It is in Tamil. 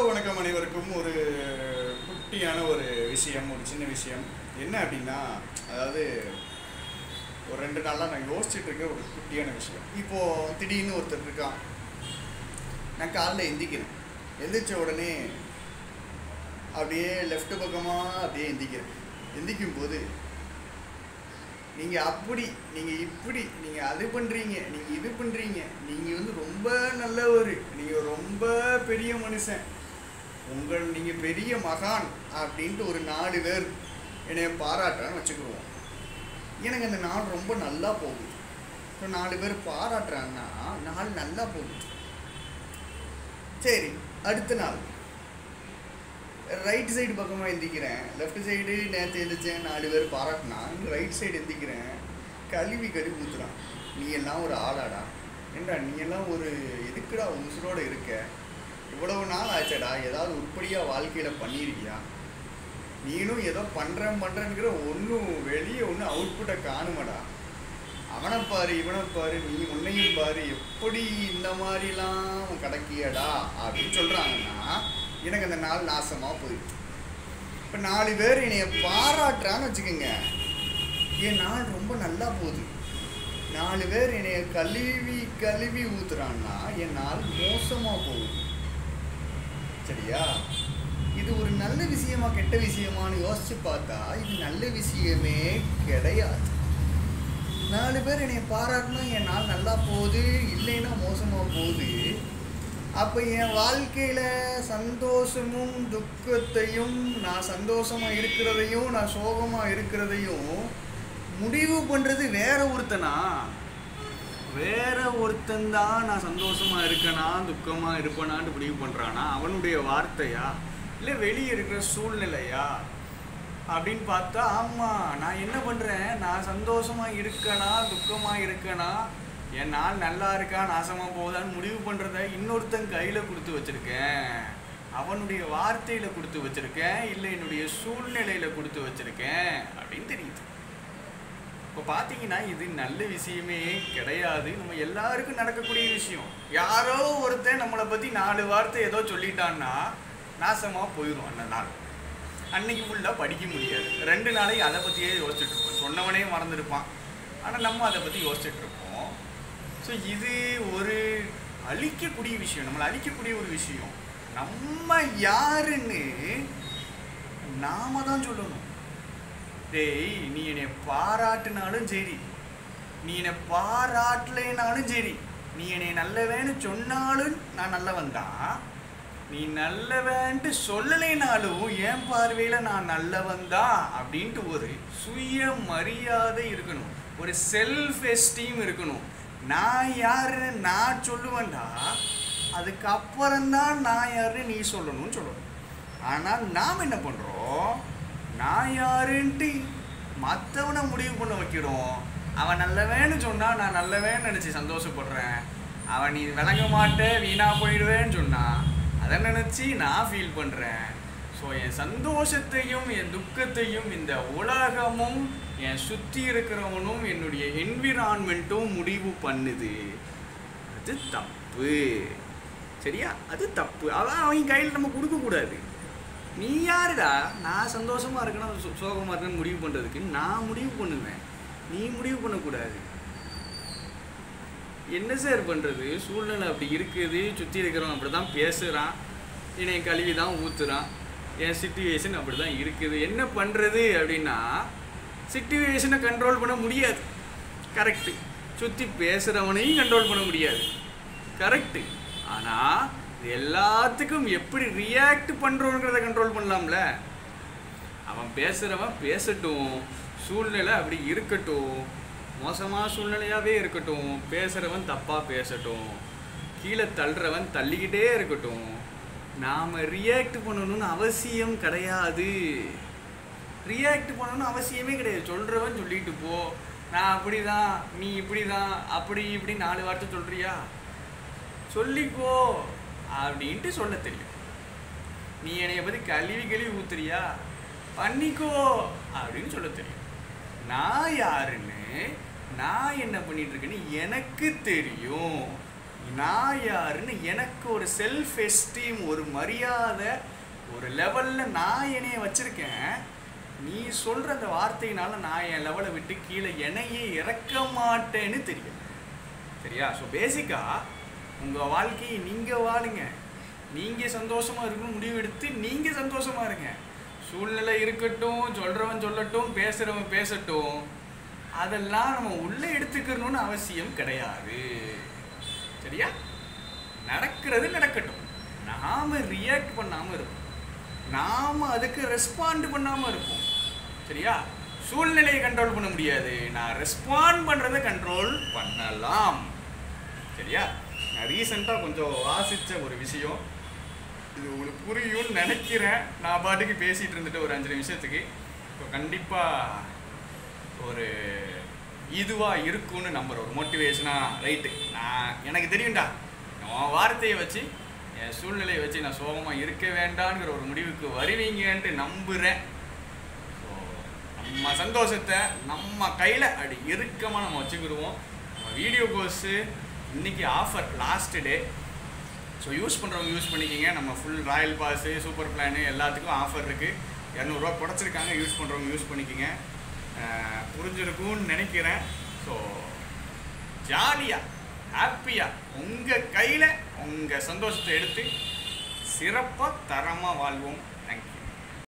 வணக்கம் அனைவருக்கும் ஒரு குட்டியான ஒரு விஷயம் ஒரு சின்ன விஷயம் என்ன அப்படின்னா அதாவது ஒரு ரெண்டு நாளாக நான் யோசிச்சுட்டு இருக்க ஒரு குட்டியான விஷயம் இப்போது திடீர்னு ஒருத்தர் இருக்கான் நான் காலைல எந்திக்கிறேன் எந்திரிச்ச உடனே அப்படியே லெஃப்ட் பக்கமாக அப்படியே எந்திக்கிறேன் எந்திக்கும் போது நீங்கள் அப்படி நீங்கள் இப்படி நீங்கள் அது பண்ணுறீங்க நீங்கள் இது பண்ணுறீங்க நீங்கள் வந்து ரொம்ப நல்லவர் நீங்கள் ரொம்ப பெரிய மனுஷன் உங்கள் நீங்கள் பெரிய மகான் அப்படின்ட்டு ஒரு நாலு பேர் என்னைய பாராட்டுறான்னு வச்சுக்கிடுவோம் எனக்கு அந்த நாள் ரொம்ப நல்லா போகுது இப்போ நாலு பேர் பாராட்டுறாங்கன்னா நாள் நல்லா போகுது சரி அடுத்த நாள் ரைட் சைடு பக்கமாக எந்திக்கிறேன் லெஃப்ட் சைடு நேற்று எந்திரிச்சேன் நாலு பேர் பாராட்டினா ரைட் சைடு எந்திக்கிறேன் கழுவி கழுவி ஊற்றுறான் நீ எல்லாம் ஒரு ஆளாடா ஏண்டா நீ எல்லாம் ஒரு எதுக்குடா உசுரோட இருக்க இவ்வளவு நாள் ஆச்சடா ஏதாவது உருப்படியாக வாழ்க்கையில் பண்ணியிருக்கியா நீனும் ஏதோ பண்ணுறேன் பண்ணுறேங்கிற ஒன்றும் வெளியே ஒன்றும் அவுட்புட்டை காணுமடா அவனை பாரு இவனை பாரு நீ உன்னையும் பாரு எப்படி இந்த மாதிரிலாம் கிடக்கியடா அப்படின்னு சொல்கிறாங்கன்னா எனக்கு அந்த நாள் நாசமாக போயிடுச்சு இப்போ நாலு பேர் என்னைய பாராட்டுறான்னு வச்சுக்கோங்க என் நாள் ரொம்ப நல்லா போகுது நாலு பேர் என்னைய கழுவி கழுவி ஊத்துறான்னா என் நாள் மோசமாக போகுது சரியா இது ஒரு நல்ல விஷயமா கெட்ட விஷயமான்னு யோசிச்சு பார்த்தா இது நல்ல விஷயமே கிடையாது நாலு பேர் என்னை பாராட்டினா என் நாள் நல்லா போகுது இல்லைன்னா மோசமாக போகுது அப்போ என் வாழ்க்கையில் சந்தோஷமும் துக்கத்தையும் நான் சந்தோஷமாக இருக்கிறதையும் நான் சோகமாக இருக்கிறதையும் முடிவு பண்ணுறது வேற ஒருத்தனா வேற ஒருத்தன் தான் நான் சந்தோஷமா இருக்கனா துக்கமா இருப்பனான்னு முடிவு பண்றானா அவனுடைய வார்த்தையா இல்லை வெளியே இருக்கிற சூழ்நிலையா அப்படின்னு பார்த்தா ஆமா நான் என்ன பண்றேன் நான் சந்தோஷமா இருக்கனா துக்கமா இருக்கனா என் நாள் நல்லா இருக்கா நாசமா போகுதான்னு முடிவு பண்றத இன்னொருத்தன் கையில கொடுத்து வச்சிருக்கேன் அவனுடைய வார்த்தையில கொடுத்து வச்சிருக்கேன் இல்லை என்னுடைய சூழ்நிலையில கொடுத்து வச்சிருக்கேன் அப்படின்னு தெரியுது இப்போ பார்த்தீங்கன்னா இது நல்ல விஷயமே கிடையாது நம்ம எல்லாருக்கும் நடக்கக்கூடிய விஷயம் யாரோ ஒருத்தன் நம்மளை பற்றி நாலு வார்த்தை ஏதோ சொல்லிட்டான்னா நாசமாக போயிடும் அந்த நாள் அன்னைக்கு ஃபுல்லாக படிக்க முடியாது ரெண்டு நாளைக்கு அதை பற்றியே யோசிச்சுட்டு இருப்போம் சொன்னவனே மறந்துருப்பான் ஆனால் நம்ம அதை பற்றி யோசிச்சுட்டு இருப்போம் ஸோ இது ஒரு அழிக்கக்கூடிய விஷயம் நம்மளை அழிக்கக்கூடிய ஒரு விஷயம் நம்ம யாருன்னு நாம தான் சொல்லணும் டேய் நீ என்னை பாராட்டுனாலும் சரி நீ என்னை பாராட்டலைனாலும் சரி நீ என்னை நல்லவேன்னு சொன்னாலும் நான் நல்லவன் தான் நீ நல்லவன்ட்டு சொல்லலைனாலும் என் பார்வையில் நான் நல்லவன் தான் அப்படின்ட்டு ஒரு சுய மரியாதை இருக்கணும் ஒரு செல்ஃப் எஸ்டீம் இருக்கணும் நான் யாருன்னு நான் சொல்லுவேன்டா அதுக்கப்புறம்தான் நான் யாருன்னு நீ சொல்லணும்னு சொல்லணும் ஆனால் நாம் என்ன பண்ணுறோம் நான் யாருன்ட்டு மற்றவனை முடிவு பண்ண வைக்கிறோம் அவன் நல்லவேன்னு சொன்னால் நான் நல்லவேன்னு நினச்சி சந்தோஷப்படுறேன் அவன் நீ விளங்க மாட்டே வீணாக போயிடுவேன்னு சொன்னான் அதை நினச்சி நான் ஃபீல் பண்ணுறேன் ஸோ என் சந்தோஷத்தையும் என் துக்கத்தையும் இந்த உலகமும் என் சுற்றி இருக்கிறவனும் என்னுடைய என்விரான்மெண்ட்டும் முடிவு பண்ணுது அது தப்பு சரியா அது தப்பு அதான் அவங்க கையில் நம்ம கொடுக்கக்கூடாது நீ யாருடா நான் சந்தோஷமா இருக்கணும் சோ- சோகமா இருக்கணும்னு முடிவு பண்றதுக்கு நான் முடிவு பண்ணுவேன் நீ முடிவு பண்ணக்கூடாது என்ன சார் பண்றது சூழ்நிலை அப்படி இருக்குது சுற்றி இருக்கிறவன் அப்படி தான் பேசுகிறான் என்னை கழுவி தான் ஊத்துறான் என் சுச்சுவேஷன் அப்படி தான் இருக்குது என்ன பண்ணுறது அப்படின்னா சுச்சுவேஷனை கண்ட்ரோல் பண்ண முடியாது கரெக்டு சுற்றி பேசுகிறவனையும் கண்ட்ரோல் பண்ண முடியாது கரெக்டு ஆனால் இது எல்லாத்துக்கும் எப்படி ரியாக்ட் பண்ணுறோங்கிறத கண்ட்ரோல் பண்ணலாம்ல அவன் பேசுகிறவன் பேசட்டும் சூழ்நிலை அப்படி இருக்கட்டும் மோசமான சூழ்நிலையாகவே இருக்கட்டும் பேசுகிறவன் தப்பாக பேசட்டும் கீழே தள்ளுறவன் தள்ளிக்கிட்டே இருக்கட்டும் நாம் ரியாக்ட் பண்ணணும்னு அவசியம் கிடையாது ரியாக்ட் பண்ணணும்னு அவசியமே கிடையாது சொல்கிறவன் சொல்லிட்டு போ நான் அப்படி தான் நீ இப்படி தான் அப்படி இப்படி நாலு வார்த்தை சொல்கிறியா சொல்லிக்கோ அப்படின்ட்டு சொல்ல தெரியும் நீ என்னைய பற்றி கழுவி கழுவி ஊத்துறியா பண்ணிக்கோ அப்படின்னு சொல்ல தெரியும் நான் யாருன்னு நான் என்ன பண்ணிட்டு இருக்கேன்னு எனக்கு தெரியும் நான் யாருன்னு எனக்கு ஒரு செல்ஃப் எஸ்டீம் ஒரு மரியாதை ஒரு லெவலில் நான் என்னைய வச்சுருக்கேன் நீ சொல்கிற அந்த வார்த்தையினால நான் என் லெவலை விட்டு கீழே என்னையே இறக்க மாட்டேன்னு தெரியும் சரியா ஸோ பேசிக்காக உங்கள் வாழ்க்கையை நீங்கள் வாழுங்க நீங்கள் சந்தோஷமாக இருக்கணும் முடிவு எடுத்து நீங்கள் சந்தோஷமாக இருங்க சூழ்நிலை இருக்கட்டும் சொல்கிறவன் சொல்லட்டும் பேசுகிறவன் பேசட்டும் அதெல்லாம் நம்ம உள்ளே எடுத்துக்கணும்னு அவசியம் கிடையாது சரியா நடக்கிறது நடக்கட்டும் நாம ரியாக்ட் பண்ணாமல் இருப்போம் நாம அதுக்கு ரெஸ்பாண்ட் பண்ணாமல் இருப்போம் சரியா சூழ்நிலையை கண்ட்ரோல் பண்ண முடியாது நான் ரெஸ்பாண்ட் பண்ணுறதை கண்ட்ரோல் பண்ணலாம் சரியா நான் ரீசெண்டாக கொஞ்சம் வாசித்த ஒரு விஷயம் இது உங்களுக்கு புரியும்னு நினைக்கிறேன் நான் பாட்டுக்கு பேசிகிட்டு இருந்துட்டு ஒரு அஞ்சு நிமிஷத்துக்கு இப்போ கண்டிப்பாக ஒரு இதுவாக இருக்கும்னு நம்புற ஒரு மோட்டிவேஷனாக ரைட்டு நான் எனக்கு தெரியும்டா உன் வார்த்தையை வச்சு என் சூழ்நிலையை வச்சு நான் சோகமாக இருக்க வேண்டாங்கிற ஒரு முடிவுக்கு வருவீங்கன்ட்டு நம்புகிறேன் ஸோ நம்ம சந்தோஷத்தை நம்ம கையில் அப்படி இறுக்கமாக நம்ம வச்சுக்கிடுவோம் நம்ம வீடியோ கோர்ஸு இன்னைக்கு offer last day so use பண்ணுறவங்க யூஸ் பண்ணிக்கிங்க நம்ம full royal pass super plan எல்லாத்துக்கும் ஆஃபர் இருக்குது இரநூறுவா குறைச்சிருக்காங்க யூஸ் பண்ணுறவங்க யூஸ் பண்ணிக்கிங்க அஹ் புரிஞ்சிருக்கும்னு நினைக்கிறேன் ஸோ ஜாலியாக ஹாப்பியாக உங்கள் கையில் உங்கள் சந்தோஷத்தை எடுத்து சிறப்பாக தரமாக வாழ்வோம்